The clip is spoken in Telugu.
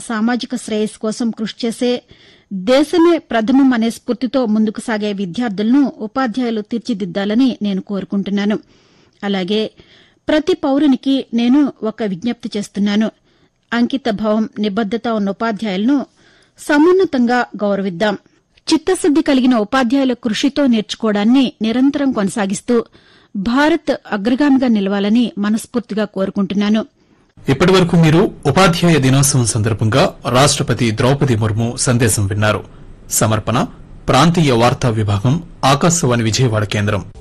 సామాజిక శ్రేయస్సు కోసం కృషి చేసే దేశమే ప్రథమం అనే స్ఫూర్తితో ముందుకు సాగే విద్యార్థులను ఉపాధ్యాయులు తీర్చిదిద్దాలని నేను కోరుకుంటున్నాను అలాగే ప్రతి పౌరునికి నేను ఒక విజ్ఞప్తి చేస్తున్నాను అంకిత భావం నిబద్దత ఉన్న ఉపాధ్యాయులను సమున్నతంగా గౌరవిద్దాం చిత్తశుద్ది కలిగిన ఉపాధ్యాయుల కృషితో నేర్చుకోవడాన్ని నిరంతరం కొనసాగిస్తూ భారత్ అగ్రగామిగా నిలవాలని మనస్ఫూర్తిగా కోరుకుంటున్నాను ఇప్పటి వరకు మీరు ఉపాధ్యాయ దినోత్సవం సందర్భంగా రాష్టపతి ద్రౌపది ముర్ము సందేశం విన్నారు సమర్పణ ప్రాంతీయ వార్తా విభాగం ఆకాశవాణి విజయవాడ కేంద్రం